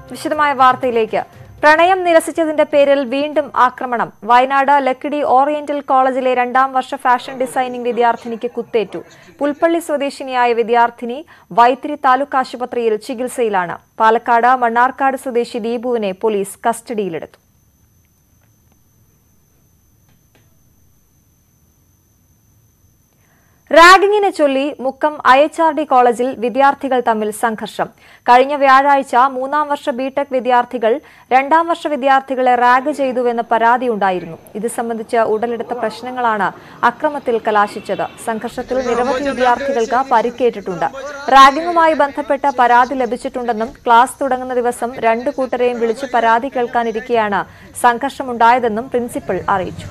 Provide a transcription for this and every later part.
വിശദമായ വാർത്തയിലേക്ക് പ്രണയം നിരസിച്ചതിന്റെ പേരിൽ വീണ്ടും ആക്രമണം വയനാട് ലക്കിടി ഓറിയന്റൽ കോളേജിലെ രണ്ടാം വർഷ ഫാഷൻ ഡിസൈനിംഗ് വിദ്യാർത്ഥിനിക്ക് കുത്തേറ്റു പുൽപ്പള്ളി സ്വദേശിനിയായ വിദ്യാർത്ഥിനി വൈത്തിരി താലൂക്ക് ആശുപത്രിയിൽ ചികിത്സയിലാണ് പാലക്കാട് മണ്ണാർക്കാട് സ്വദേശി ദീപുവിനെ പോലീസ് കസ്റ്റഡിയിലെടുത്തു റാഗിങ്ങിനെ ചൊല്ലി Mukkam I H R D കോളേജിൽ വിദ്യാർത്ഥികൾ തമ്മിൽ സംഘർഷം കഴിഞ്ഞ വ്യാഴാഴ്ച മൂന്നാം വർഷ ബിടെക് വിദ്യാർത്ഥികൾ രണ്ടാം വർഷ വിദ്യാർത്ഥികളെ റാഗ് ചെയ്തുവെന്ന് പരാതിയുണ്ടായിരുന്നു ഇത് സംബന്ധിച്ച് ഉടലെടുത്ത പ്രശ്നങ്ങളാണ് അക്രമത്തിൽ കലാശിച്ചത് സംഘർഷത്തിൽ നിരവധി വിദ്യാർത്ഥികൾക്ക് പരിക്കേറ്റിട്ടുണ്ട് റാഗിങ്ങുമായി ബന്ധപ്പെട്ട പരാതി ലഭിച്ചിട്ടുണ്ടെന്നും ക്ലാസ് തുടങ്ങുന്ന ദിവസം രണ്ടു കൂട്ടരെയും വിളിച്ച് പരാതി കേൾക്കാനിരിക്കെയാണ് സംഘർഷമുണ്ടായതെന്നും പ്രിൻസിപ്പൽ അറിയിച്ചു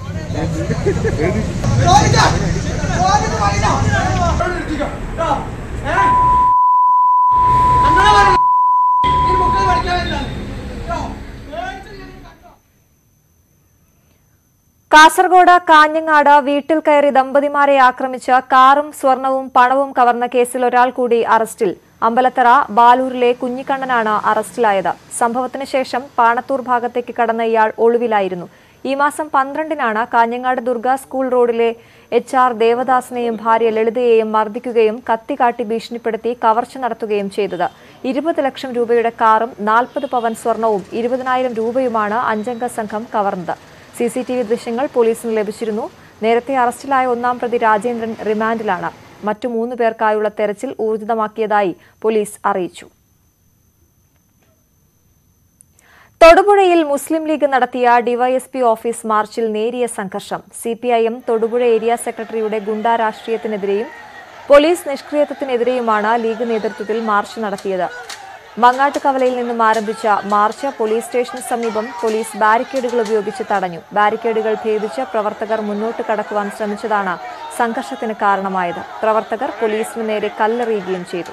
കാസർഗോഡ് കാഞ്ഞങ്ങാട് വീട്ടിൽ കയറി ദമ്പതിമാരെ ആക്രമിച്ച് കാറും സ്വർണവും പണവും കവർന്ന കേസിൽ ഒരാൾ കൂടി അറസ്റ്റിൽ അമ്പലത്തറ ബാലൂരിലെ കുഞ്ഞിക്കണ്ണനാണ് അറസ്റ്റിലായത് സംഭവത്തിന് ശേഷം പാണത്തൂർ ഭാഗത്തേക്ക് കടന്ന ഇയാൾ ഒളിവിലായിരുന്നു ഈ മാസം പന്ത്രണ്ടിനാണ് കാഞ്ഞങ്ങാട് ദുർഗ സ്കൂൾ റോഡിലെ എച്ച് ആർ ദേവദാസിനെയും ഭാര്യ ലളിതയെയും മർദ്ദിക്കുകയും കത്തികാട്ടി ഭീഷണിപ്പെടുത്തി കവർച്ച നടത്തുകയും ചെയ്തത് ഇരുപത് ലക്ഷം രൂപയുടെ കാറും നാൽപ്പത് പവൻ സ്വർണവും ഇരുപതിനായിരം രൂപയുമാണ് അഞ്ചംഗ സംഘം കവർന്നത് സി സി ടി വി ദൃശ്യങ്ങൾ പോലീസിന് ലഭിച്ചിരുന്നു നേരത്തെ അറസ്റ്റിലായ ഒന്നാം പ്രതി രാജേന്ദ്രൻ റിമാൻഡിലാണ് മറ്റു മൂന്ന് പേർക്കായുള്ള തെരച്ചിൽ ഊർജിതമാക്കിയതായി പോലീസ് അറിയിച്ചു തൊടുപുഴയിൽ മുസ്ലിം ലീഗ് നടത്തിയ ഡിവൈഎസ്പി ഓഫീസ് മാർച്ചിൽ നേരിയ സംഘർഷം സിപിഐഎം തൊടുപുഴ ഏരിയ സെക്രട്ടറിയുടെ ഗുണ്ടാ രാഷ്ട്രീയത്തിനെതിരെയും പോലീസ് നിഷ്ക്രിയത്വത്തിനെതിരെയുമാണ് ലീഗ് നേതൃത്വത്തിൽ മാർച്ച് നടത്തിയത് മങ്ങാട്ടുകവലയിൽ നിന്നും ആരംഭിച്ച മാർച്ച് പോലീസ് സ്റ്റേഷന് സമീപം പോലീസ് ബാരിക്കേഡുകൾ ഉപയോഗിച്ച് തടഞ്ഞു ബാരിക്കേഡുകൾ ഭേദിച്ച് പ്രവർത്തകർ മുന്നോട്ട് കടക്കുവാൻ ശ്രമിച്ചതാണ് സംഘർഷത്തിന് കാരണമായത് പ്രവർത്തകർ പോലീസിന് നേരെ കല്ലെറിയുകയും ചെയ്തു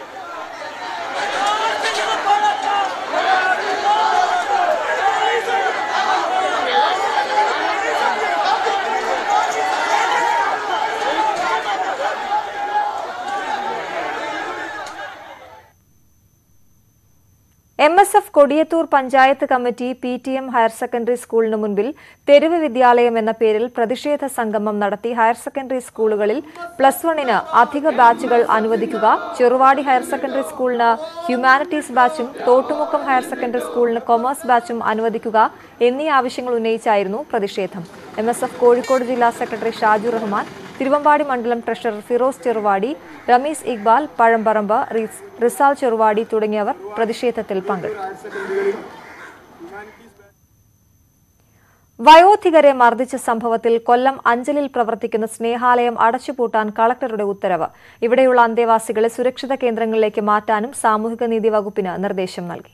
M S F Kodiyathur panchayat committee P T M higher secondary സ്കൂളിന് മുൻപിൽ തെരുവ് വിദ്യാലയം എന്ന പേരിൽ പ്രതിഷേധ സംഗമം നടത്തി ഹയർ സെക്കൻഡറി സ്കൂളുകളിൽ പ്ലസ് വണ്ണിന് അധിക ബാച്ചുകൾ അനുവദിക്കുക ചെറുവാടി ഹയർ സെക്കൻഡറി സ്കൂളിന് ഹ്യൂമാനിറ്റീസ് ബാച്ചും തോട്ടുമുക്കം ഹയർ സെക്കൻഡറി സ്കൂളിന് കൊമേഴ്സ് ബാച്ചും അനുവദിക്കുക എന്നീ ആവശ്യങ്ങൾ ഉന്നയിച്ചായിരുന്നു പ്രതിഷേധം എം എസ് എഫ് കോഴിക്കോട് ജില്ലാ സെക്രട്ടറി ഷാജു റഹ്മാൻ തിരുവമ്പാടി മണ്ഡലം ട്രഷറർ ഫിറോസ് ചെറുവാടി റമീസ് ഇക്ബാൽ പഴമ്പറമ്പ് റിസ്- റിസാൽ ചെറുവാടി തുടങ്ങിയവർ പ്രതിഷേധത്തിൽ പങ്കെടുത്തു വയോധികരെ മർദ്ദിച്ച സംഭവത്തിൽ കൊല്ലം അഞ്ചലിൽ പ്രവർത്തിക്കുന്ന സ്നേഹാലയം അടച്ചുപൂട്ടാൻ കളക്ടറുടെ ഉത്തരവ് ഇവിടെയുള്ള അന്തേവാസികളെ സുരക്ഷിത കേന്ദ്രങ്ങളിലേക്ക് മാറ്റാനും സാമൂഹിക നീതി വകുപ്പിന് നിർദ്ദേശം നൽകി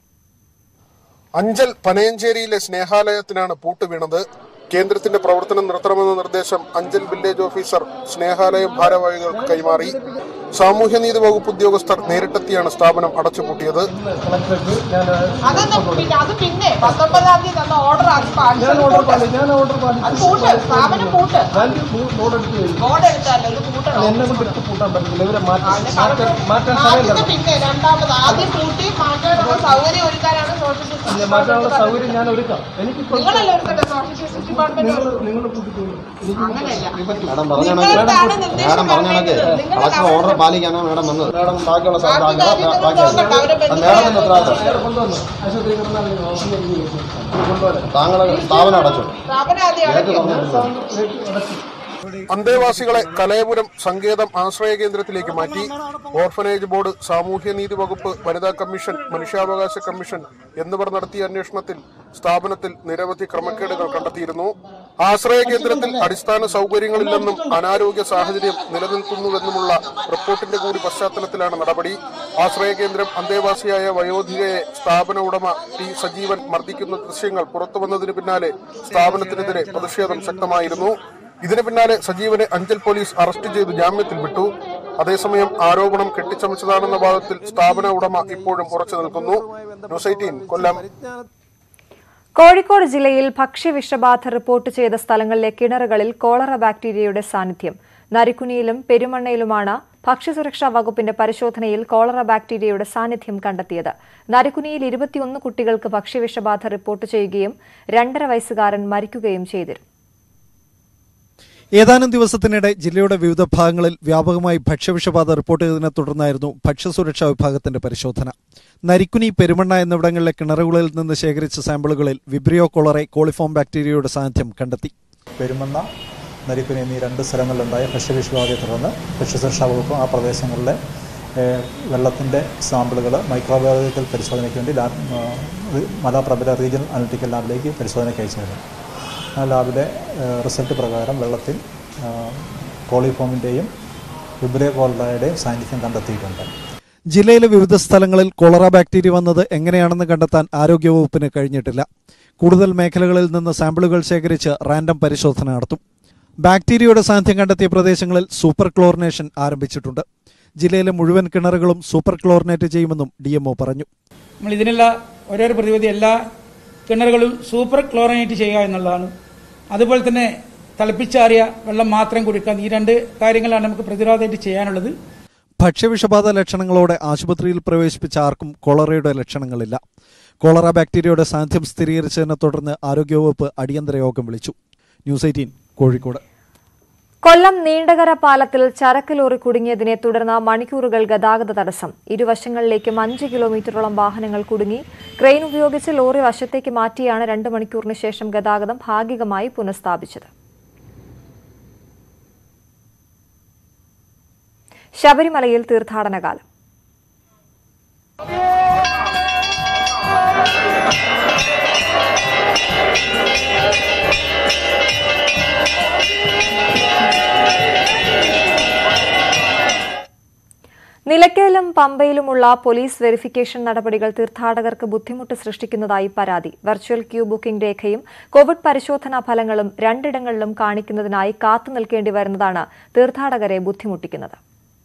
അഞ്ചൽ പനയഞ്ചേരിയിലെ സ്നേഹാലയത്തിനാണ് പൂട്ട് വീണത് കേന്ദ്രത്തിന്റെ പ്രവർത്തനം നിർത്തണമെന്ന നിർദ്ദേശം അഞ്ചൽ വില്ലേജ് ഓഫീസർ സ്നേഹാലയം ഭാരവാഹികൾക്ക് കൈമാറി സാമൂഹ്യനീതി വകുപ്പ് ഉദ്യോഗസ്ഥർ നേരിട്ടെത്തിയാണ് സ്ഥാപനം അടച്ചുപൂട്ടിയത് അതൊന്നും പിന്നെ അത് പിന്നെ പത്തൊമ്പതാം തീയതി തന്ന ഓർഡർ അത് പാലിച്ചു ഞാൻ ഓർഡർ പാലിച്ചു അത് കൂട്ട് സ്ഥാപനം കൂട്ട് ഞാൻ ബോർഡ് എടുത്ത് കഴിഞ്ഞു ബോർഡ് എടുത്താലോ ഇത് കൂട്ടണം എന്നെ കൊണ്ട് എടുത്ത് പൂട്ടാൻ പറ്റില്ല ഇവരെ മാറ്റി അതിന് മാറ്റാൻ കളക്ടർ- മാറ്റാൻ ആ, സമയം ഇത് പിന്നെ രണ്ടാമത് ആദ്യം കൂട്ടി മാറ്റാനുള്ള സൗകര്യം ഒരുക്കാനാണ് സോഷ്യൽ ഇല്ല, ജസ്റ്റിസ് മാറ്റാനുള്ള ഡിപ്പാർട്ട്മെന്റ് സൗകര്യം ഞാൻ ഒരുക്കാം എനിക്കിപ്പോൾ നിങ്ങളല്ലേ ഒരുക്കട്ടെ സോഷ്യൽ ജസ്റ്റിസ് ഡിപ്പാർട്ട്മെന്റ് നിങ്ങൾ നിങ്ങൾ കൂട്ടിക്കോളൂ എനിക്ക് അങ്ങനെയല്ല മാഡം പറഞ്ഞ കണക്ക് നിങ്ങളെന്താണ് നിർദ്ദേശം മാഡം പറഞ്ഞ കണക്ക് പറഞ്ഞത്? നിങ്ങളുടെ കളക്ടർ ഓർഡർ പാലിക്കാനാണ് മാഡം വന്നത് മാഡം ബാക്കിയുള്ള ബാക്കി സ്ഥലത്ത് കാര്യങ്ങൾ ബാക്കി നോക്കണ്ട അവരെ അത് മാഡത്തിന്റെ ഉത്തരവാദിത്തം നേരെ കൊണ്ടുവന്നു ആശുപത്രി കിടന്നാൽ ഹോസ്പിറ്റലിൽ കൊണ്ടുവരാം താങ്കൾ സ്ഥാപനം അടച്ചു സ്ഥാപനം ആദ്യം നേരത്തെ അടയ്ക്കും പറഞ്ഞിട്ടുണ്ട് അടച്ചു അന്തേവാസികളെ കലയപുരം സങ്കേതം ആശ്രയ കേന്ദ്രത്തിലേക്ക് മാറ്റി ഓർഫനേജ് ബോർഡ് സാമൂഹ്യനീതി വകുപ്പ് വനിതാ കമ്മീഷൻ മനുഷ്യാവകാശ കമ്മീഷൻ എന്നിവർ നടത്തിയ അന്വേഷണത്തിൽ സ്ഥാപനത്തിൽ നിരവധി ക്രമക്കേടുകൾ കണ്ടെത്തിയിരുന്നു ആശ്രയ കേന്ദ്രത്തിൽ അടിസ്ഥാന സൗകര്യങ്ങളില്ലെന്നും അനാരോഗ്യ സാഹചര്യം നിലനിൽക്കുന്നുവെന്നുമുള്ള റിപ്പോർട്ടിന്റെ കൂടി പശ്ചാത്തലത്തിലാണ് നടപടി ആശ്രയ കേന്ദ്രം അന്തേവാസിയായ വയോധികയെ സ്ഥാപന ഉടമ ടി സജീവൻ മർദ്ദിക്കുന്ന ദൃശ്യങ്ങൾ പുറത്തുവന്നതിന് പിന്നാലെ സ്ഥാപനത്തിനെതിരെ പ്രതിഷേധം ശക്തമായിരുന്നു ഇതിന് പിന്നാലെ സജീവനെ അഞ്ചൽ പോലീസ് അറസ്റ്റ് ചെയ്ത് ജാമ്യത്തിൽ വിട്ടു അതേസമയം ആരോപണം കെട്ടിച്ചമച്ചതാണെന്ന വാദത്തിൽ സ്ഥാപന ഉടമ ഇപ്പോഴും ഉറച്ചു നിൽക്കുന്നു ന്യൂസ് എയ്റ്റീൻ കൊല്ലം കോഴിക്കോട് ജില്ലയിൽ ഭക്ഷ്യവിഷബാധ റിപ്പോർട്ട് ചെയ്ത സ്ഥലങ്ങളിലെ കിണറുകളിൽ കോളറ ബാക്ടീരിയയുടെ സാന്നിധ്യം നരിക്കുനിയിലും പെരുമണ്ണയിലുമാണ് ഭക്ഷ്യസുരക്ഷാ വകുപ്പിന്റെ പരിശോധനയിൽ കോളറ ബാക്ടീരിയയുടെ സാന്നിധ്യം കണ്ടെത്തിയത് നരിക്കുനിയിൽ ഇരുപത്തിയൊന്ന് കുട്ടികൾക്ക് ഭക്ഷ്യവിഷബാധ റിപ്പോർട്ട് ചെയ്യുകയും രണ്ടര വയസ്സുകാരൻ മരിക്കുകയും ചെയ്തിരുന്നു ഏതാനും ദിവസത്തിനിടെ ജില്ലയുടെ വിവിധ ഭാഗങ്ങളിൽ വ്യാപകമായി ഭക്ഷ്യവിഷബാധ റിപ്പോർട്ട് ചെയ്തതിനെ തുടർന്നായിരുന്നു ഭക്ഷ്യസുരക്ഷാ വിഭാഗത്തിന്റെ പരിശോധന നരിക്കുനി പെരുമണ്ണ എന്നിവിടങ്ങളിലെ കിണറുകളിൽ നിന്ന് ശേഖരിച്ച സാമ്പിളുകളിൽ വിബ്രിയോ കൊളറെ കോളിഫോം ബാക്ടീരിയയുടെ സാന്നിധ്യം കണ്ടെത്തി പെരുമണ്ണ നരിക്കുനി എന്നീ രണ്ട് സ്ഥലങ്ങളിലുണ്ടായ ഭക്ഷ്യവിഷബാധയെ തുടർന്ന് ഭക്ഷ്യസുരക്ഷാ വകുപ്പ് ആ പ്രദേശങ്ങളിലെ വെള്ളത്തിൻ്റെ സാമ്പിളുകൾ മൈക്രോബയോളജിക്കൽ പരിശോധനയ്ക്ക് വേണ്ടി ലാബ് ആ, ഇത് മലാപ്രബല റീജിയണൽ അനലിറ്റിക്കൽ ലാബിലേക്ക് പരിശോധനയ്ക്ക് അയച്ചിരുന്നു ആ ലാബിലെ ആ, റിസൾട്ട് പ്രകാരം വെള്ളത്തിൽ ആ, കോളിഫോമിൻ്റെയും വിബ്രിയോ കോളറയുടെയും സാന്നിധ്യം കണ്ടെത്തിയിട്ടുണ്ട് ജില്ലയിലെ വിവിധ സ്ഥലങ്ങളിൽ കൊളറ ബാക്ടീരിയ വന്നത് എങ്ങനെയാണെന്ന് കണ്ടെത്താൻ ആരോഗ്യവകുപ്പിന് കഴിഞ്ഞിട്ടില്ല കൂടുതൽ മേഖലകളിൽ നിന്ന് സാമ്പിളുകൾ ശേഖരിച്ച് റാൻഡം പരിശോധന നടത്തും ബാക്ടീരിയയുടെ സാന്നിധ്യം കണ്ടെത്തിയ പ്രദേശങ്ങളിൽ സൂപ്പർ ക്ലോറിനേഷൻ ആരംഭിച്ചിട്ടുണ്ട് ജില്ലയിലെ മുഴുവൻ കിണറുകളും സൂപ്പർ ക്ലോറിനേറ്റ് ചെയ്യുമെന്നും ഡി പറഞ്ഞു നമ്മൾ ഇതിനുള്ള ഒരേ ഒരു പ്രതിവിധി എല്ലാ കിണറുകളും സൂപ്പർ ക്ലോറിനേറ്റ് ചെയ്യുക എന്നുള്ളതാണ് അതുപോലെ തന്നെ തിളപ്പിച്ചാറിയ വെള്ളം മാത്രം കുടിക്കാൻ ഈ രണ്ട് കാര്യങ്ങളാണ് നമുക്ക് പ്രതിരോധമായിട്ട് ചെയ്യാനുള്ളത് ഭക്ഷ്യവിഷബാധ ലക്ഷണങ്ങളോടെ ആശുപത്രിയിൽ പ്രവേശിപ്പിച്ച ആർക്കും കൊളറയുടെ ലക്ഷണങ്ങളില്ല കൊളറ ബാക്ടീരിയയുടെ സാന്നിധ്യം സ്ഥിരീകരിച്ചതിനെ തുടർന്ന് ആരോഗ്യവകുപ്പ് അടിയന്തര യോഗം വിളിച്ചു ന്യൂസ് എയ്റ്റീൻ കോഴിക്കോട് കൊല്ലം നീണ്ടകര പാലത്തിൽ ചരക്ക് ലോറി കുടുങ്ങിയതിനെ തുടർന്ന് മണിക്കൂറുകൾ ഗതാഗത തടസ്സം ഇരുവശങ്ങളിലേക്കും അഞ്ച് കിലോമീറ്ററോളം വാഹനങ്ങൾ കുടുങ്ങി ക്രെയിൻ ഉപയോഗിച്ച് ലോറി വശത്തേക്ക് മാറ്റിയാണ് രണ്ട് മണിക്കൂറിന് ശേഷം ഗതാഗതം ഭാഗികമായി പുനഃസ്ഥാപിച്ചത് ശബരിമലയിൽ തീർത്ഥാടന കാലം നിലയ്ക്കലും പമ്പയിലുമുള്ള പോലീസ് വെരിഫിക്കേഷൻ നടപടികൾ തീർത്ഥാടകർക്ക് ബുദ്ധിമുട്ട് സൃഷ്ടിക്കുന്നതായി പരാതി വെർച്വൽ ക്യൂ ബുക്കിംഗ് രേഖയും കോവിഡ് പരിശോധനാ ഫലങ്ങളും രണ്ടിടങ്ങളിലും കാണിക്കുന്നതിനായി കാത്തു നിൽക്കേണ്ടി വരുന്നതാണ് തീർത്ഥാടകരെ ബുദ്ധിമുട്ടിക്കുന്നത്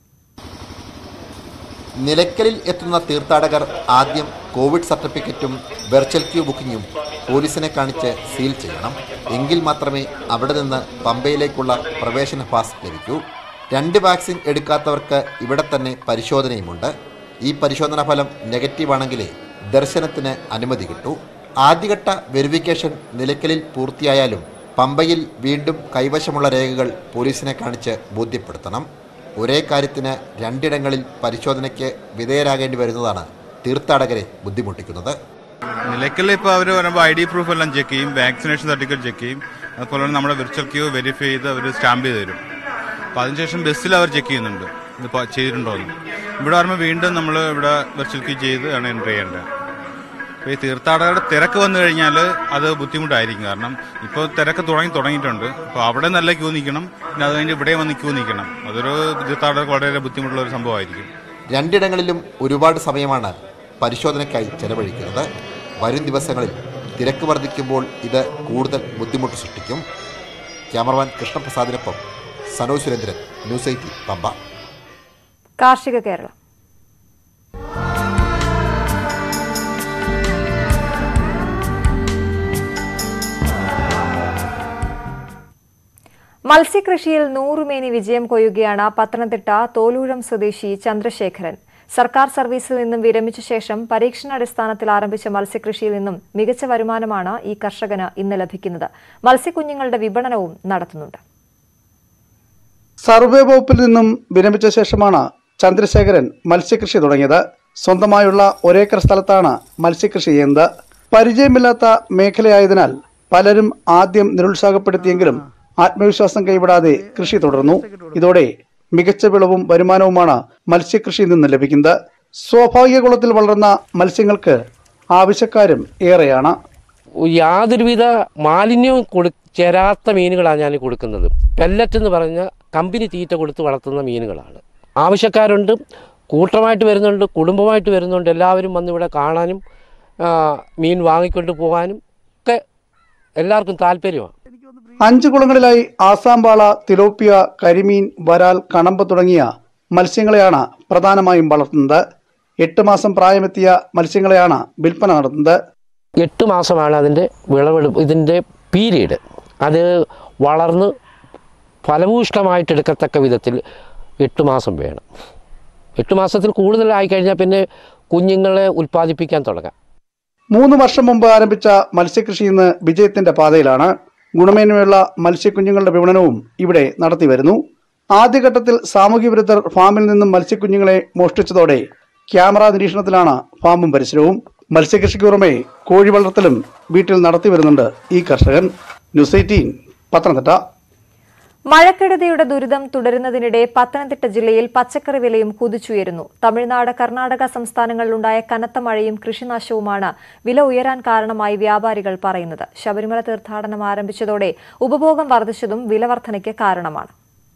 നിലയ്ക്കലിൽ എത്തുന്ന തീർത്ഥാടകർ ആദ്യം കോവിഡ് സർട്ടിഫിക്കറ്റും വെർച്വൽ ക്യൂ ബുക്കിങ്ങും പോലീസിനെ കാണിച്ച് സീൽ ചെയ്യണം എങ്കിൽ മാത്രമേ അവിടെ നിന്ന് പമ്പയിലേക്കുള്ള പ്രവേശന പാസ് ലഭിക്കൂ രണ്ട് വാക്സിൻ എടുക്കാത്തവർക്ക് ഇവിടെ തന്നെ പരിശോധനയുമുണ്ട് ഈ പരിശോധനാ ഫലം നെഗറ്റീവ് ആണെങ്കിലേ ദർശനത്തിന് അനുമതി കിട്ടൂ ആദ്യഘട്ട വെരിഫിക്കേഷൻ നിലയ്ക്കലിൽ പൂർത്തിയായാലും പമ്പയിൽ വീണ്ടും കൈവശമുള്ള രേഖകൾ പോലീസിനെ കാണിച്ച് ബോധ്യപ്പെടുത്തണം ഒരേ കാര്യത്തിന് രണ്ടിടങ്ങളിൽ പരിശോധനയ്ക്ക് വിധേയരാകേണ്ടി വരുന്നതാണ് തീർത്ഥാടകരെ ബുദ്ധിമുട്ടിക്കുന്നത് നിലയ്ക്കൽ ഇപ്പോൾ അവർ വരുമ്പോൾ ഐ ഡി പ്രൂഫ് എല്ലാം ചെക്ക് ചെയ്യും വാക്സിനേഷൻ സർട്ടിഫിക്കറ്റ് ചെക്ക് ചെയ്യും അതുപോലെ തന്നെ നമ്മുടെ വിർച്വൽ ക്യൂ വെരിഫൈ ചെയ്ത് അവർ സ്റ്റാമ്പ് ചെയ്ത് തരും അപ്പോൾ അതിനുശേഷം ബസ്സിൽ അവർ ചെക്ക് ചെയ്യുന്നുണ്ട് ഇതിപ്പോൾ ചെയ്തിട്ടുണ്ടോ എന്ന് ഇവിടെ വരുമ്പോൾ വീണ്ടും നമ്മൾ ഇവിടെ വിർച്വൽ ക്യൂ ചെയ്ത് ആണ് എൻട്രി ചെയ്യേണ്ടത് അപ്പോൾ ഈ തീർത്ഥാടകരുടെ തിരക്ക് വന്നു കഴിഞ്ഞാൽ അത് ബുദ്ധിമുട്ടായിരിക്കും കാരണം ഇപ്പോൾ തിരക്ക് തുടങ്ങി തുടങ്ങിയിട്ടുണ്ട് അപ്പോൾ അവിടെ നല്ല ക്യൂ നിൽക്കണം പിന്നെ അത് കഴിഞ്ഞ് ഇവിടെ വന്ന് ക്യൂ നിൽക്കണം അതൊരു തീർത്ഥാടകർക്ക് വളരെ ബുദ്ധിമുട്ടുള്ള ഒരു സംഭവമായിരിക്കും രണ്ടിടങ്ങളിലും ഒരുപാട് സമയമാണ് പരിശോധനയ്ക്കായി ചെലവഴിക്കുന്നത് വരും ദിവസങ്ങളിൽ തിരക്ക് വർദ്ധിക്കുമ്പോൾ ഇത് കൂടുതൽ ബുദ്ധിമുട്ട് സൃഷ്ടിക്കും ക്യാമറമാൻ കൃഷ്ണപ്രസാദിനൊപ്പം സനോജ് സുരേന്ദ്രൻ ന്യൂസ് എയ്റ്റി പമ്പ കാർഷിക കേരളം മത്സ്യകൃഷിയിൽ നൂറുമേനി വിജയം കൊയ്യുകയാണ് പത്തനംതിട്ട തോലൂഴം സ്വദേശി ചന്ദ്രശേഖരൻ സർക്കാർ സർവീസിൽ നിന്നും വിരമിച്ച ശേഷം പരീക്ഷണാടിസ്ഥാനത്തിൽ ആരംഭിച്ച മത്സ്യകൃഷിയിൽ നിന്നും മികച്ച വരുമാനമാണ് ഈ കർഷകന് ഇന്ന് ലഭിക്കുന്നത് മത്സ്യക്കുഞ്ഞുങ്ങളുടെ വിപണനവും നടത്തുന്നുണ്ട് സർവേ വകുപ്പിൽ നിന്നും വിരമിച്ച ശേഷമാണ് ചന്ദ്രശേഖരൻ മത്സ്യകൃഷി തുടങ്ങിയത് സ്വന്തമായുള്ള ഒരേക്കർ സ്ഥലത്താണ് മത്സ്യകൃഷി ചെയ്യുന്നത് പരിചയമില്ലാത്ത മേഖലയായതിനാൽ പലരും ആദ്യം നിരുത്സാഹപ്പെടുത്തിയെങ്കിലും ആത്മവിശ്വാസം കൈവിടാതെ കൃഷി തുടർന്നു ഇതോടെ മികച്ച വിളവും വരുമാനവുമാണ് മത്സ്യകൃഷിയിൽ നിന്ന് ലഭിക്കുന്നത് സ്വാഭാവിക കുളത്തിൽ വളർന്ന മത്സ്യങ്ങൾക്ക് ആവശ്യക്കാരും ഏറെയാണ് യാതൊരുവിധ മാലിന്യവും കൊടു ചേരാത്ത മീനുകളാണ് ഞാൻ കൊടുക്കുന്നത് പെല്ലറ്റ് എന്ന് പറഞ്ഞ കമ്പനി തീറ്റ കൊടുത്ത് വളർത്തുന്ന മീനുകളാണ് ആവശ്യക്കാരുണ്ട് കൂട്ടമായിട്ട് വരുന്നുണ്ട് കുടുംബമായിട്ട് വരുന്നുണ്ട് എല്ലാവരും വന്ന് ഇവിടെ കാണാനും ആ, മീൻ വാങ്ങിക്കൊണ്ട് പോകാനും ഒക്കെ എല്ലാവർക്കും താല്പര്യമാണ് അഞ്ച് കുളങ്ങളിലായി ആസാംപാള തിലോപ്പിയ കരിമീൻ വരാൽ കണമ്പ് തുടങ്ങിയ മത്സ്യങ്ങളെയാണ് പ്രധാനമായും വളർത്തുന്നത് എട്ട് മാസം പ്രായമെത്തിയ മത്സ്യങ്ങളെയാണ് വിൽപ്പന നടത്തുന്നത് എട്ട് മാസമാണ് അതിൻ്റെ വിളവെടുപ്പ് ഇതിൻ്റെ പീരീഡ് അത് വളർന്ന് ഫലഭൂഷ്ടമായിട്ട് എടുക്കത്തക്ക വിധത്തിൽ എട്ട് മാസം വേണം എട്ട് മാസത്തിൽ കൂടുതലായി കഴിഞ്ഞാൽ പിന്നെ കുഞ്ഞുങ്ങളെ ഉൽപ്പാദിപ്പിക്കാൻ തുടങ്ങാം മൂന്ന് വർഷം മുമ്പ് ആരംഭിച്ച മത്സ്യകൃഷി ഇന്ന് വിജയത്തിന്റെ പാതയിലാണ് ഗുണമേന്മയുള്ള മത്സ്യക്കുഞ്ഞുങ്ങളുടെ വിപണനവും ഇവിടെ നടത്തിവരുന്നു ആദ്യഘട്ടത്തിൽ സാമൂഹ്യ വിരുദ്ധർ ഫാമിൽ നിന്നും മത്സ്യക്കുഞ്ഞുങ്ങളെ മോഷ്ടിച്ചതോടെ ക്യാമറ നിരീക്ഷണത്തിലാണ് ഫാമും പരിസരവും മത്സ്യകൃഷിക്ക് പുറമെ കോഴി വളർത്തലും വീട്ടിൽ നടത്തിവരുന്നുണ്ട് ഈ കർഷകൻ ന്യൂസ് എയ്റ്റീൻ പത്തനംതിട്ട മഴക്കെടുതിയുടെ ദുരിതം തുടരുന്നതിനിടെ പത്തനംതിട്ട ജില്ലയിൽ പച്ചക്കറി വിലയും കുതിച്ചുയരുന്നു തമിഴ്നാട് കർണാടക സംസ്ഥാനങ്ങളിലുണ്ടായ കനത്ത മഴയും കൃഷിനാശവുമാണ് വില ഉയരാൻ കാരണമായി വ്യാപാരികൾ പറയുന്നത് ശബരിമല തീർത്ഥാടനം ആരംഭിച്ചതോടെ ഉപഭോഗം വർദ്ധിച്ചതും വില വർധനയ്ക്ക് കാരണമാണ്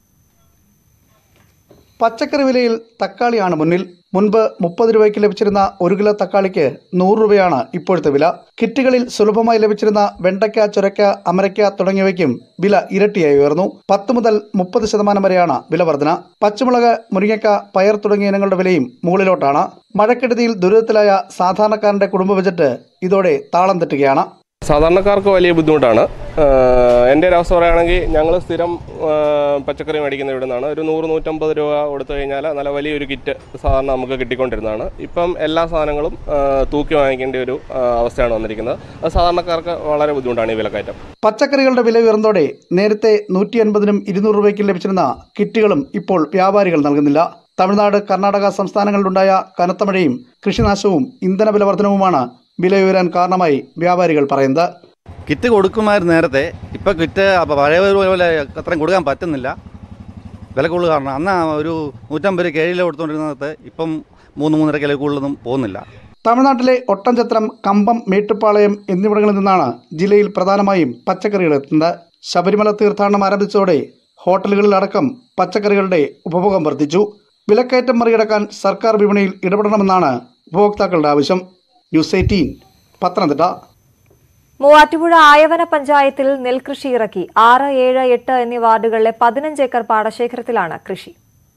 പച്ചക്കറി വിലയിൽ തക്കാളിയാണ് മുന്നിൽ മുൻപ് മുപ്പത് രൂപയ്ക്ക് ലഭിച്ചിരുന്ന ഒരു കിലോ തക്കാളിക്ക് നൂറ് രൂപയാണ് ഇപ്പോഴത്തെ വില കിറ്റുകളിൽ സുലഭമായി ലഭിച്ചിരുന്ന വെണ്ടയ്ക്ക ചുരക്ക അമരയ്ക്ക തുടങ്ങിയവയ്ക്കും വില ഇരട്ടിയായി ഉയർന്നു പത്ത് മുതൽ മുപ്പത് ശതമാനം വരെയാണ് വില വർധന പച്ചമുളക് മുരിങ്ങയ്ക്ക പയർ തുടങ്ങിയ ഇനങ്ങളുടെ വിലയും മുകളിലോട്ടാണ് മഴക്കെടുതിയിൽ ദുരിതത്തിലായ സാധാരണക്കാരന്റെ കുടുംബ ബജറ്റ് ഇതോടെ താളം തെറ്റുകയാണ് സാധാരണക്കാർക്ക് വലിയ ബുദ്ധിമുട്ടാണ് എൻ്റെ ഒരു അവസ്ഥ പറയുകയാണെങ്കിൽ ഞങ്ങൾ സ്ഥിരം ആ, പച്ചക്കറി മേടിക്കുന്ന ഇവിടെ നിന്നാണ് ഒരു നൂറ് നൂറ്റമ്പത് രൂപ കൊടുത്തു കഴിഞ്ഞാൽ നല്ല വലിയൊരു കിറ്റ് സാധാരണ നമുക്ക് കിട്ടിക്കൊണ്ടിരുന്നതാണ് ഇപ്പം എല്ലാ സാധനങ്ങളും ആ, തൂക്കി വാങ്ങിക്കേണ്ട ഒരു ആ, അവസ്ഥയാണ് വന്നിരിക്കുന്നത് അത് സാധാരണക്കാർക്ക് വളരെ ബുദ്ധിമുട്ടാണ് ഈ വിലക്കയറ്റം പച്ചക്കറികളുടെ വില ഉയർന്നതോടെ നേരത്തെ നൂറ്റി അൻപതിനും ഇരുന്നൂറ് രൂപയ്ക്കും ലഭിച്ചിരുന്ന കിറ്റുകളും ഇപ്പോൾ വ്യാപാരികൾ നൽകുന്നില്ല തമിഴ്നാട് കർണാടക സംസ്ഥാനങ്ങളിലുണ്ടായ കനത്ത മഴയും കൃഷിനാശവും ഇന്ധന വില വർധനവുമാണ് വില ഉയരാൻ കാരണമായി വ്യാപാരികൾ പറയുന്നത് കിറ്റ് കൊടുക്കുമായിരുന്നു നേരത്തെ ഇപ്പം കിറ്റ് അപ്പോൾ പഴയ പോലെ അത്രയും കൊടുക്കാൻ പറ്റുന്നില്ല വില കൂടുതൽ കാരണം അന്ന് ഒരു നൂറ്റമ്പത് രൂപ ഏഴില കൊടുത്തുകൊണ്ടിരുന്നത് ഇപ്പം മൂന്ന് മൂന്നര കിലോ കൂടുതലൊന്നും പോകുന്നില്ല തമിഴ്നാട്ടിലെ ഒട്ടൻചത്രം കമ്പം മേട്ടുപ്പാളയം എന്നിവിടങ്ങളിൽ നിന്നാണ് ജില്ലയിൽ പ്രധാനമായും പച്ചക്കറികൾ എത്തുന്നത് ശബരിമല തീർത്ഥാടനം ആരംഭിച്ചതോടെ ഹോട്ടലുകളിലടക്കം പച്ചക്കറികളുടെ ഉപഭോഗം വർദ്ധിച്ചു വിലക്കയറ്റം മറികടക്കാൻ സർക്കാർ വിപണിയിൽ ഇടപെടണമെന്നാണ് ഉപഭോക്താക്കളുടെ ആവശ്യം ന്യൂസ് എയ്റ്റീൻ പത്തനംതിട്ട മൂവാറ്റുപുഴ ആയവന പഞ്ചായത്തിൽ നെൽകൃഷി ഇറക്കി ആറ് ഏഴ് എട്ട് എന്നീ വാർഡുകളിലെ പതിനഞ്ച് ഏക്കർ പാടശേഖരത്തിലാണ് കൃഷി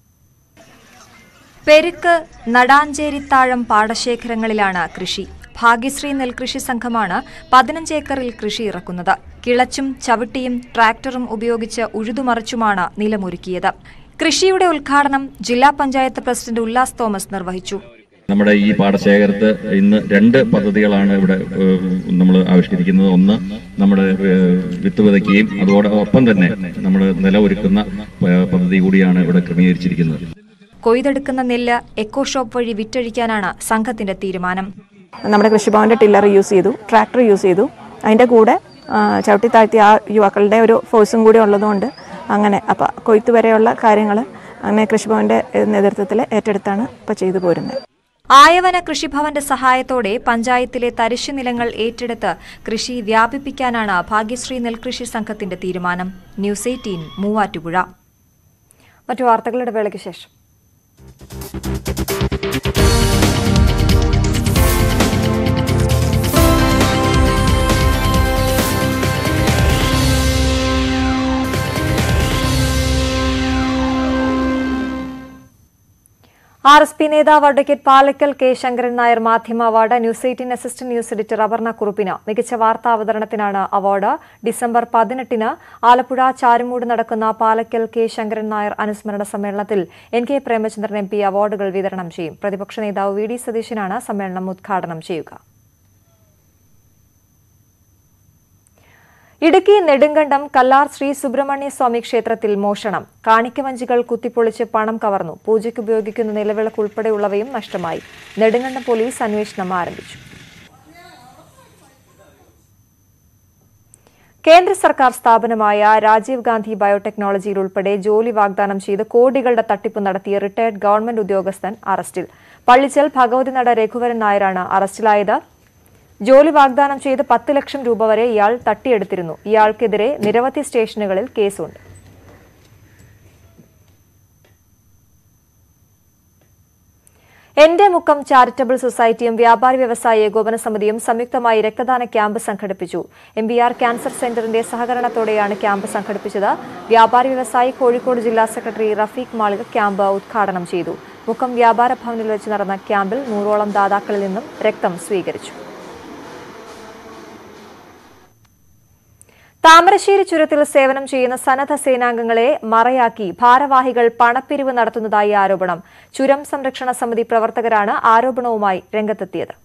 പെരുക്ക് നടാഞ്ചേരിത്താഴം പാടശേഖരങ്ങളിലാണ് കൃഷി ഭാഗ്യശ്രീ നെൽകൃഷി സംഘമാണ് പതിനഞ്ച് ഏക്കറിൽ കൃഷി ഇറക്കുന്നത് കിളച്ചും ചവിട്ടിയും ട്രാക്ടറും ഉപയോഗിച്ച് ഉഴുതുമറിച്ചുമാണ് നിലമൊരുക്കിയത് കൃഷിയുടെ ഉദ്ഘാടനം ജില്ലാ പഞ്ചായത്ത് പ്രസിഡന്റ് ഉല്ലാസ് തോമസ് നിർവഹിച്ചു നമ്മുടെ ഈ പാടശേഖരത്ത് ഇന്ന് രണ്ട് പദ്ധതികളാണ് ഇവിടെ നമ്മൾ ആവിഷ്കരിക്കുന്നത് ഒന്ന് നമ്മുടെ ഏഹ്, വിത്ത് വിതയ്ക്കുകയും അതോടൊപ്പം തന്നെ നമ്മൾ നിലമൊരുക്കുന്ന പ- പദ്ധതി കൂടിയാണ് ഇവിടെ ക്രമീകരിച്ചിരിക്കുന്നത് കൊയ്തെടുക്കുന്ന നെല്ല് എക്കോ ഷോപ്പ് വഴി വിറ്റഴിക്കാനാണ് സംഘത്തിന്റെ തീരുമാനം നമ്മുടെ കൃഷിഭവൻ്റെ ടില്ലർ യൂസ് ചെയ്തു ട്രാക്ടർ യൂസ് ചെയ്തു അതിൻ്റെ കൂടെ ആ, ചവിട്ടി താഴ്ത്തി ആ യുവാക്കളുടെ ഒരു ഫോഴ്സും കൂടി ഉള്ളതുകൊണ്ട് അങ്ങനെ അപ്പം കൊയ്ത്ത് വരെയുള്ള കാര്യങ്ങൾ അങ്ങനെ കൃഷിഭവൻ്റെ നേതൃത്വത്തിൽ ഏറ്റെടുത്താണ് ഇപ്പോൾ ചെയ്തു പോരുന്നത് ആയവന കൃഷിഭവന്റെ സഹായത്തോടെ പഞ്ചായത്തിലെ തരിശു നിലങ്ങൾ ഏറ്റെടുത്ത് കൃഷി വ്യാപിപ്പിക്കാനാണ് ഭാഗ്യശ്രീ നെൽകൃഷി സംഘത്തിന്റെ തീരുമാനം ന്യൂസ് എയ്റ്റീൻ മൂവാറ്റുപുഴ മറ്റു വാർത്തകളുടെ വേളയ്ക്ക് ശേഷം ആർ എസ് പി നേതാവ് അഡ്വക്കേറ്റ് പാലക്കൽ കെ ശങ്കരൻ നായർ മാധ്യമ award news eighteen assistant news editor Aparna കുറുപ്പിന് മികച്ച വാർത്താ അവതരണത്തിനാണ് അവാർഡ് ഡിസംബർ പതിനെട്ടിന് ആലപ്പുഴ ചാരുമൂട് നടക്കുന്ന പാലക്കൽ കെ ശങ്കരൻ നായർ അനുസ്മരണ സമ്മേളനത്തിൽ N K Premachandran M P അവാർഡുകൾ വിതരണം ചെയ്യും പ്രതിപക്ഷ നേതാവ് വി ഡി സതീശനാണ് സമ്മേളനം ഉദ്ഘാടനം ചെയ്യുക ഇടുക്കി നെടുങ്കണ്ടം കല്ലാർ ശ്രീ സുബ്രഹ്മണ്യ സ്വാമി ക്ഷേത്രത്തിൽ മോഷണം കാണിക്കവഞ്ചികൾ കുത്തിപ്പൊളിച്ച് പണം കവർന്നു പൂജയ്ക്ക് ഉപയോഗിക്കുന്ന നിലവിളക്ക് ഉൾപ്പെടെയുള്ളവയും നഷ്ടമായി നെടുങ്കണ്ടം പോലീസ് അന്വേഷണം ആരംഭിച്ചു കേന്ദ്ര സർക്കാർ സ്ഥാപനമായ രാജീവ് ഗാന്ധി ബയോടെക്നോളജിയിൽ ഉൾപ്പെടെ ജോലി വാഗ്ദാനം ചെയ്ത് കോടികളുടെ തട്ടിപ്പ് നടത്തിയ റിട്ടയർഡ് ഗവൺമെന്റ് ഉദ്യോഗസ്ഥൻ അറസ്റ്റിൽ പള്ളിച്ചൽ ഭഗവതിനട രഘുവരൻ നായരാണ് അറസ്റ്റിലായത് ജോലി വാഗ്ദാനം ചെയ്ത് പത്ത് ലക്ഷം രൂപ വരെ ഇയാൾ തട്ടിയെടുത്തിരുന്നു ഇയാൾക്കെതിരെ നിരവധി സ്റ്റേഷനുകളിൽ കേസുണ്ട് എന്റെ മുക്കം ചാരിറ്റബിൾ സൊസൈറ്റിയും വ്യാപാരി വ്യവസായ ഏകോപന സമിതിയും സംയുക്തമായി രക്തദാന ക്യാമ്പ് സംഘടിപ്പിച്ചു എം ബി ആർ ക്യാൻസർ സെന്ററിന്റെ സഹകരണത്തോടെയാണ് ക്യാമ്പ് സംഘടിപ്പിച്ചത് വ്യാപാരി വ്യവസായി കോഴിക്കോട് ജില്ലാ സെക്രട്ടറി റഫീഖ് മാളിക ക്യാമ്പ് ഉദ്ഘാടനം ചെയ്തു മുക്കം വ്യാപാര ഭവനിൽ വെച്ച് നടന്ന ക്യാമ്പിൽ നൂറോളം ദാതാക്കളിൽ നിന്നും രക്തം സ്വീകരിച്ചു താമരശ്ശേരി ചുരത്തിൽ സേവനം ചെയ്യുന്ന സന്നദ്ധ സേനാംഗങ്ങളെ മറയാക്കി ഭാരവാഹികൾ പണപ്പിരിവ് നടത്തുന്നതായി ആരോപണം ചുരം സംരക്ഷണ സമിതി പ്രവർത്തകരാണ് ആരോപണവുമായി രംഗത്തെത്തിയത്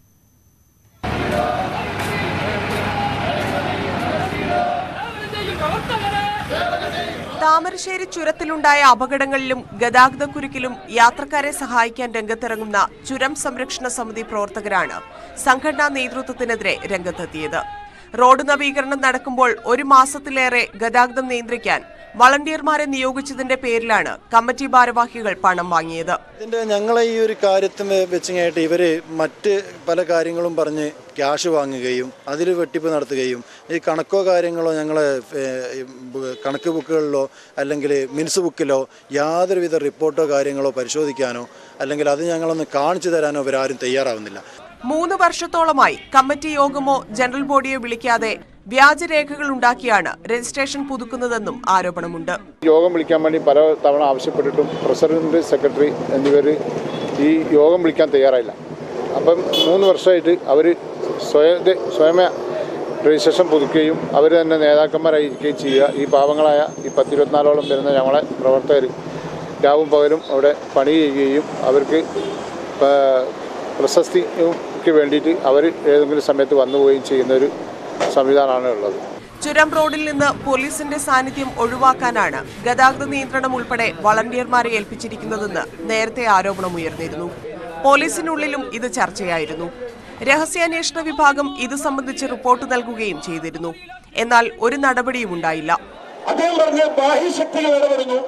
താമരശ്ശേരി ചുരത്തിലുണ്ടായ അപകടങ്ങളിലും ഗതാഗതക്കുരുക്കിലും യാത്രക്കാരെ സഹായിക്കാൻ രംഗത്തിറങ്ങുന്ന ചുരം സംരക്ഷണ സമിതി പ്രവർത്തകരാണ് സംഘടനാ നേതൃത്വത്തിനെതിരെ രംഗത്തെത്തിയത് റോഡ് നവീകരണം നടക്കുമ്പോൾ ഒരു മാസത്തിലേറെ ഗതാഗതം നിയന്ത്രിക്കാൻ വളണ്ടിയർമാരെ നിയോഗിച്ചതിന്റെ പേരിലാണ് കമ്മിറ്റി ഭാരവാഹികൾ പണം വാങ്ങിയത് ഇതിൻ്റെ ഞങ്ങളെ ഈ ഒരു കാര്യത്തിന് വെച്ചിങ്ങായിട്ട് ഇവർ മറ്റ് പല കാര്യങ്ങളും പറഞ്ഞ് ക്യാഷ് വാങ്ങുകയും അതിൽ വെട്ടിപ്പ് നടത്തുകയും ഈ കണക്കോ കാര്യങ്ങളോ ഞങ്ങളെ ഏഹ്, ബ് കണക്ക് ബുക്കുകളിലോ അല്ലെങ്കിൽ മിൻസ് ബുക്കിലോ യാതൊരുവിധ റിപ്പോർട്ടോ കാര്യങ്ങളോ പരിശോധിക്കാനോ അല്ലെങ്കിൽ അത് ഞങ്ങളൊന്ന് കാണിച്ചു തരാനോ ഇവരാരും തയ്യാറാവുന്നില്ല മൂന്ന് വർഷത്തോളമായി കമ്മിറ്റി യോഗമോ ജനറൽ ബോഡിയോ വിളിക്കാതെ വ്യാജരേഖകൾ ഉണ്ടാക്കിയാണ് രജിസ്ട്രേഷൻ പുതുക്കുന്നതെന്നും ആരോപണമുണ്ട് യോഗം വിളിക്കാൻ വേണ്ടി പല തവണ ആവശ്യപ്പെട്ടിട്ടും പ്രസിഡന്റ് സെക്രട്ടറി എന്നിവർ ഈ യോഗം വിളിക്കാൻ തയ്യാറായില്ല അപ്പം മൂന്ന് വർഷമായിട്ട് അവർ സ്വയം സ്വയമേ രജിസ്ട്രേഷൻ പുതുക്കുകയും അവർ തന്നെ നേതാക്കന്മാരായിരിക്കുകയും ചെയ്യുക ഈ പാവങ്ങളായ ഈ പത്തിരുപത്തിനാലോളം വരുന്ന ഞങ്ങളെ പ്രവർത്തകർ രാവും പകലും അവിടെ പണി ചെയ്യുകയും അവർക്ക് പ- പ്രശസ്തിക്ക് വേണ്ടിയിട്ട് അവർ ഏതെങ്കിലും സമയത്ത് വന്നുപോവുകയും ചെയ്യുന്ന ഒരു സംവിധാനമാണ് ഉള്ളത് ചുരം റോഡിൽ നിന്ന് പോലീസിന്റെ സാന്നിധ്യം ഒഴിവാക്കാനാണ് ഗതാഗത നിയന്ത്രണം ഉൾപ്പെടെ വളണ്ടിയർമാരെ ഏൽപ്പിച്ചിരിക്കുന്നതെന്ന് നേരത്തെ ആരോപണമുയർന്നിരുന്നു പോലീസിനുള്ളിലും ഇത് ചർച്ചയായിരുന്നു രഹസ്യാന്വേഷണ വിഭാഗം ഇത് സംബന്ധിച്ച് റിപ്പോർട്ട് നൽകുകയും ചെയ്തിരുന്നു എന്നാൽ ഒരു നടപടിയും ഉണ്ടായില്ല അദ്ദേഹം പറഞ്ഞ ബാഹ്യശക്തികൾ ഇടപെടുന്നു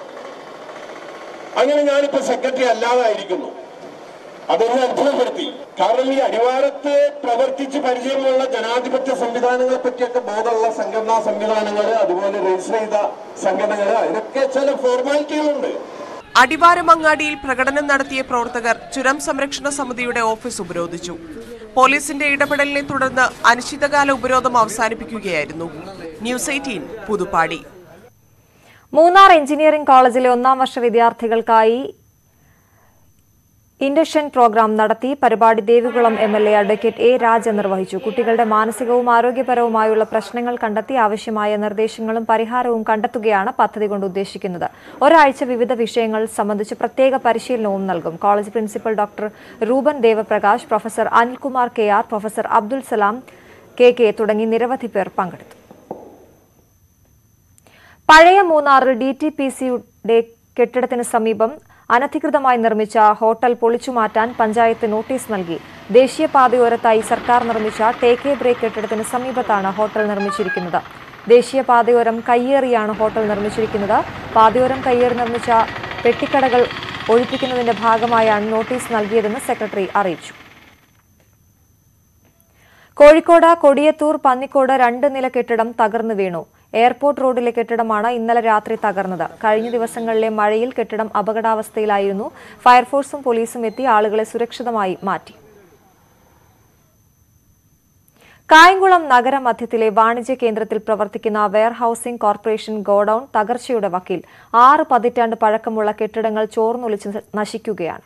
അങ്ങനെ ഞാനിപ്പോ സെക്രട്ടറി അല്ലാതായിരിക്കുന്നു അതെന്നെ അത്ഭുതപ്പെടുത്തി കാരണം ഈ അടിവാരത്ത് പ്രവർത്തിച്ച് പരിചയമുള്ള ജനാധിപത്യ സംവിധാനങ്ങളെ പറ്റിയൊക്കെ ബോധമുള്ള സംഘടനാ സംവിധാനങ്ങൾ അതുപോലെ രജിസ്റ്റർ ചെയ്ത സംഘടനകൾ അതിനൊക്കെ ചില ഫോർമാലിറ്റികളുണ്ട് അടിവാരമങ്ങാടിയിൽ പ്രകടനം നടത്തിയ പ്രവർത്തകർ ചുരം സംരക്ഷണ സമിതിയുടെ ഓഫീസ് ഉപരോധിച്ചു പോലീസിന്റെ ഇടപെടലിനെ തുടർന്ന് അനിശ്ചിതകാല ഉപരോധം അവസാനിപ്പിക്കുകയായിരുന്നു news eighteen Puthuppady Munnar engineering കോളേജിലെ ഒന്നാം വർഷ വിദ്യാർത്ഥികൾക്കായി ഇൻഡക്ഷൻ പ്രോഗ്രാം നടത്തി പരിപാടി Devikulam M L A advocate A Raja നിർവഹിച്ചു കുട്ടികളുടെ മാനസികവും ആരോഗ്യപരവുമായുള്ള പ്രശ്നങ്ങൾ കണ്ടെത്തി ആവശ്യമായ നിർദ്ദേശങ്ങളും പരിഹാരവും കണ്ടെത്തുകയാണ് പദ്ധതി കൊണ്ട് ഉദ്ദേശിക്കുന്നത് ഒരാഴ്ച വിവിധ വിഷയങ്ങൾ സംബന്ധിച്ച് പ്രത്യേക പരിശീലനവും നൽകും college principal doctor Ruben Devaprakash professor Anilkumar K R professor Abdul Salam K K തുടങ്ങി നിരവധി പേർ പങ്കെടുത്തു പഴയ മൂന്നാറിൽ ഡി ടി പി സിയുടെ കെട്ടിടത്തിന് സമീപം അനധികൃതമായി നിർമ്മിച്ച ഹോട്ടൽ പൊളിച്ചുമാറ്റാൻ പഞ്ചായത്ത് നോട്ടീസ് നൽകി ദേശീയപാതയോരത്തായി സർക്കാർ നിർമ്മിച്ച ടേക്ക് എ ബ്രേക്ക് കെട്ടിടത്തിന് സമീപത്താണ് ഹോട്ടൽ നിർമ്മിച്ചിരിക്കുന്നത് ദേശീയപാതയോരം കയ്യേറിയാണ് ഹോട്ടൽ നിർമ്മിച്ചിരിക്കുന്നത് പാതയോരം കയ്യേറി നിർമ്മിച്ച പെട്ടിക്കടകൾ ഒഴിപ്പിക്കുന്നതിന്റെ ഭാഗമായാണ് നോട്ടീസ് നൽകിയതെന്ന് സെക്രട്ടറി അറിയിച്ചു കോഴിക്കോട് കൊടിയത്തൂർ പന്നിക്കോട് രണ്ട് നില കെട്ടിടം തകർന്നു വീണു എയർപോർട്ട് റോഡിലെ കെട്ടിടമാണ് ഇന്നലെ രാത്രി തകർന്നത് കഴിഞ്ഞ ദിവസങ്ങളിലെ മഴയിൽ കെട്ടിടം അപകടാവസ്ഥയിലായിരുന്നു ഫയർഫോഴ്സും പോലീസും എത്തി ആളുകളെ സുരക്ഷിതമായി മാറ്റി കായംകുളം നഗരമധ്യത്തിലെ വാണിജ്യ കേന്ദ്രത്തിൽ പ്രവർത്തിക്കുന്ന വെയർഹൌസിംഗ് കോർപ്പറേഷൻ ഗോഡൌൺ തകർച്ചയുടെ വക്കിൽ ആറ് പതിറ്റാണ്ട് പഴക്കമുള്ള കെട്ടിടങ്ങൾ ചോർന്നൊലിച്ച് നശിക്കുകയാണ്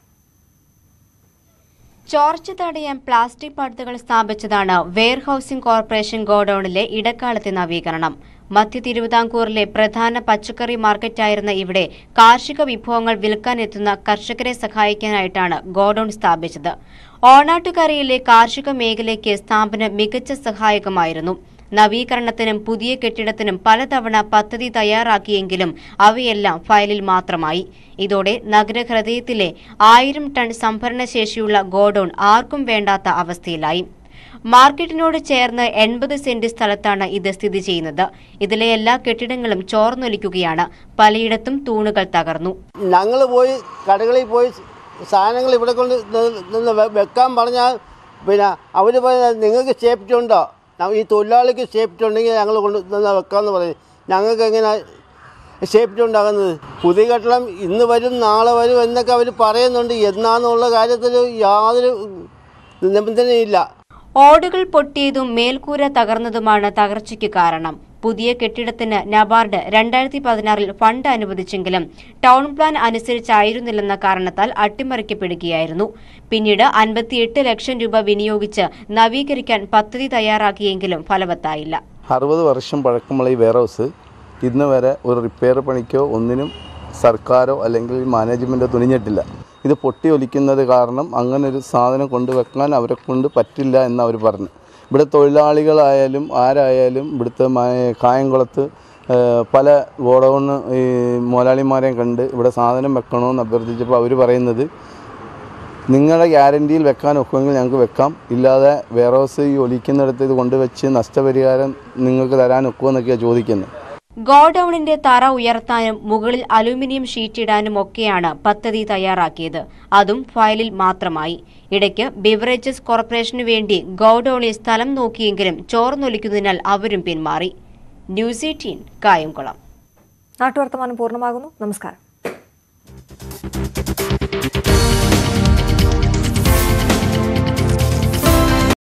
ചോർച്ച തടയാൻ പ്ലാസ്റ്റിക് പടുത്തുകൾ സ്ഥാപിച്ചതാണ് വെയർഹൌസിംഗ് കോർപ്പറേഷൻ ഗോഡൌണിലെ ഇടക്കാലത്തെ നവീകരണം മധ്യ തിരുവിതാംകൂറിലെ പ്രധാന പച്ചക്കറി മാർക്കറ്റായിരുന്ന ഇവിടെ കാർഷിക വിഭവങ്ങൾ വിൽക്കാനെത്തുന്ന കർഷകരെ സഹായിക്കാനായിട്ടാണ് ഗോഡൌൺ സ്ഥാപിച്ചത് ഓണാട്ടുകരയിലെ കാർഷിക മേഖലയ്ക്ക് സ്ഥാപനം മികച്ച സഹായകമായിരുന്നു നവീകരണത്തിനും പുതിയ കെട്ടിടത്തിനും പലതവണ പദ്ധതി തയ്യാറാക്കിയെങ്കിലും അവയെല്ലാം ഫയലിൽ മാത്രമായി ഇതോടെ നഗരഹൃദയത്തിലെ ആയിരം ടൺ സംഭരണശേഷിയുള്ള ഗോഡൌൺ ആർക്കും വേണ്ടാത്ത അവസ്ഥയിലായി മാർക്കറ്റിനോട് ചേർന്ന് എൺപത് സെന്റ് സ്ഥലത്താണ് ഇത് സ്ഥിതി ചെയ്യുന്നത് ഇതിലെ എല്ലാ കെട്ടിടങ്ങളും ചോർന്നൊലിക്കുകയാണ് പലയിടത്തും തൂണുകൾ തകർന്നു ഞങ്ങൾ പോയി കടകളിൽ പോയി സാധനങ്ങൾ ഇവിടെ കൊണ്ട് നി- നിന്ന് വെ- വെക്കാൻ പറഞ്ഞാൽ പിന്നെ അവർ പറയുന്നത് നിങ്ങൾക്ക് സേഫ്റ്റി ഉണ്ടോ ന- ഈ തൊഴിലാളിക്ക് സേഫ്റ്റി ഉണ്ടെങ്കിൽ ഞങ്ങൾ കൊണ്ട് നിന്ന് വെക്കാമെന്ന് പറയും ഞങ്ങൾക്ക് എങ്ങനെ സേഫ്റ്റി ഉണ്ടാകുന്നത് പുതിയ കെട്ടിടം ഇന്ന് വരും നാളെ വരും എന്നൊക്കെ അവർ പറയുന്നുണ്ട് എന്നാന്നുള്ള കാര്യത്തിൽ യാതൊരു നിബന്ധനയില്ല ഓടുകൾ പൊട്ടിയതും മേൽക്കൂര തകർന്നതുമാണ് തകർച്ചയ്ക്ക് കാരണം പുതിയ കെട്ടിടത്തിന് നബാർഡ് രണ്ടായിരത്തി പതിനാറിൽ ഫണ്ട് അനുവദിച്ചെങ്കിലും ടൗൺ പ്ലാൻ അനുസരിച്ചായിരുന്നില്ലെന്ന കാരണത്താൽ അട്ടിമറിക്കപ്പെടുകയായിരുന്നു പിന്നീട് അൻപത്തിയെട്ട് ലക്ഷം രൂപ വിനിയോഗിച്ച് നവീകരിക്കാൻ പദ്ധതി തയ്യാറാക്കിയെങ്കിലും ഫലവത്തായില്ല അറുപത് വർഷം പഴക്കമുള്ള ഈ വെയർ ഹൗസ് ഇന്ന് വരെ ഒരു റിപ്പയർ പണിക്കോ ഒന്നിനും സർക്കാരോ അല്ലെങ്കിൽ മാനേജ്മെൻറ്റോ തുനിഞ്ഞിട്ടില്ല ഇത് പൊട്ടി ഒലിക്കുന്നത് കാരണം അങ്ങനെ ഒരു സാധനം കൊണ്ടുവെക്കാൻ അവരെ കൊണ്ട് പറ്റില്ല എന്ന് അവർ പറഞ്ഞു ഇവിടെ തൊഴിലാളികളായാലും ആരായാലും ഇവിടുത്തെ മ- കായംകുളത്ത് ആ, പല ഗോഡൗൺ ഈ മുതലാളിമാരെയും കണ്ട് ഇവിടെ സാധനം വെക്കണമെന്ന് അഭ്യർത്ഥിച്ചപ്പോൾ അവർ പറയുന്നത് നിങ്ങളുടെ ഗ്യാരണ്ടിയിൽ വെക്കാൻ ഒക്കുമെങ്കിൽ ഞങ്ങൾക്ക് വെക്കാം ഇല്ലാതെ വെയർ ഹൗസ് ഈ ഒലിക്കുന്നിടത്ത് ഇത് കൊണ്ടുവച്ച് നഷ്ടപരിഹാരം നിങ്ങൾക്ക് തരാൻ ഒക്കുമെന്നൊക്കെയാണ് ചോദിക്കുന്നത് ഗോഡൌണിന്റെ തറ ഉയർത്താനും മുകളിൽ അലൂമിനിയം ഷീറ്റ് ഇടാനും ഒക്കെയാണ് പദ്ധതി തയ്യാറാക്കിയത് അതും ഫയലിൽ മാത്രമായി ഇടയ്ക്ക് ബിവറേജസ് കോർപ്പറേഷനു വേണ്ടി ഗോഡൌണിൽ സ്ഥലം നോക്കിയെങ്കിലും ചോർന്നൊലിക്കുന്നതിനാൽ അവരും പിന്മാറി ന്യൂസ് എയ്റ്റീൻ കായംകുളം നാട്ടുവർത്തമാനം പൂർണ്ണമാകുന്നു നമസ്കാരം